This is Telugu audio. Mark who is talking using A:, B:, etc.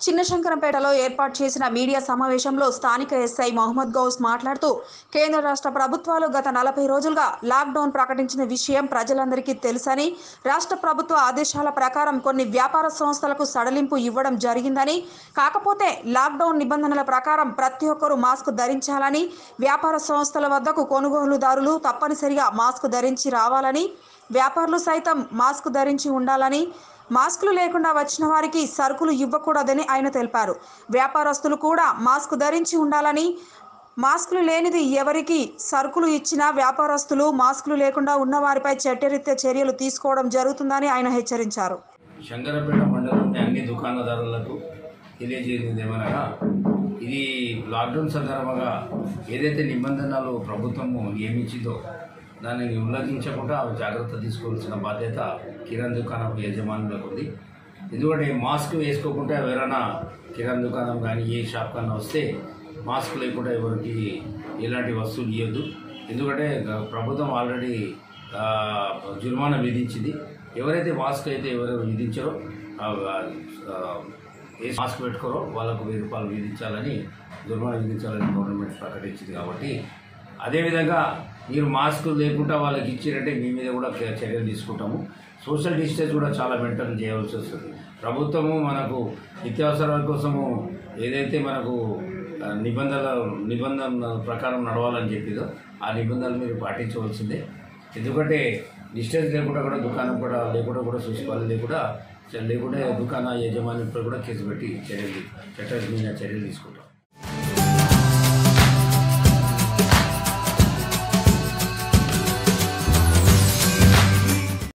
A: చిన్నశంకరంపేటలో ఏర్పాటు చేసిన మీడియా సమావేశంలో స్థానిక ఎస్ఐ మహమ్మద్ గౌస్ మాట్లాడుతూ కేంద్ర రాష్ట్ర ప్రభుత్వాలు గత నలభై రోజులుగా లాక్డౌన్ ప్రకటించిన విషయం ప్రజలందరికీ తెలుసని రాష్ట్ర ప్రభుత్వ ఆదేశాల ప్రకారం కొన్ని వ్యాపార సంస్థలకు సడలింపు ఇవ్వడం జరిగిందని కాకపోతే లాక్డౌన్ నిబంధనల ప్రకారం ప్రతి ఒక్కరూ మాస్క్ ధరించాలని వ్యాపార సంస్థల వద్దకు కొనుగోలుదారులు తప్పనిసరిగా మాస్క్ ధరించి రావాలని వ్యాపారులు సైతం మాస్క్ ధరించి ఉండాలని మాస్కులు లేకుండా వచ్చిన వారికి సరుకులు ఇవ్వకూడదని ఆయన తెలిపారు వ్యాపారస్తులు కూడా మాస్క్ ధరించి ఉండాలని మాస్కులు లేనిది ఎవరికి సరుకులు ఇచ్చినా వ్యాపారస్తులు మాస్కులు లేకుండా ఉన్న వారిపై చట్టరీత్యా చర్యలు తీసుకోవడం జరుగుతుందని ఆయన హెచ్చరించారు
B: శంకరపేట మండలంలోని అన్ని దుకాణదారులకు తెలియజేయలేదు ఏమనగా ఇది లాక్డౌన్ సందర్భంగా ఏదైతే నిబంధనలు ప్రభుత్వము నియమించిందో దానిని ఉల్లంఘించకుండా అవి జాగ్రత్త తీసుకోవాల్సిన బాధ్యత కిరాణ్ దుకాణం యజమానులకు ఉంది ఎందుకంటే మాస్క్ వేసుకోకుండా ఎవరైనా కిరాణ్ దుకాణం కానీ ఏ షాప్ కన్నా వస్తే మాస్క్ లేకుండా ఎవరికి ఎలాంటి వస్తువులు ఇవ్వద్దు ఎందుకంటే గ- ప్రభుత్వం ఆల్రెడీ ఆ, జుర్మానా విధించింది ఎవరైతే మాస్క్ అయితే ఎవరు విధించారో ఆ, ఆ, ఏ మాస్క్ పెట్టుకోరో వాళ్ళకు వెయ్యి రూపాయలు విధించాలని జుర్మానా విధించాలని గవర్నమెంట్ ప్రకటించింది కాబట్టి అదేవిధంగా మీరు మాస్క్ లేకుండా వాళ్ళకి ఇచ్చినట్టే మీ మీద కూడా చ- చర్యలు తీసుకుంటాము సోషల్ డిస్టెన్స్ కూడా చాలా మెయింటైన్ చేయవలసి వస్తుంది ప్రభుత్వము మనకు నిత్యావసరాల కోసము ఏదైతే మనకు ఆ, నిబంధనల నిబంధనల ప్రకారం నడవాలని చెప్పిందో ఆ నిబంధనలు మీరు పాటించవలసిందే ఎందుకంటే డిస్టెన్స్ లేకుండా కూడా దుకాణం కూడా లేకుండా కూడా చూసుకోవాలి లేకుండా లేకుండా దుకాణ యజమానిపై కూడా కేసు పెట్టి చర్యలు చట్ట మీద చర్యలు తీసుకుంటాం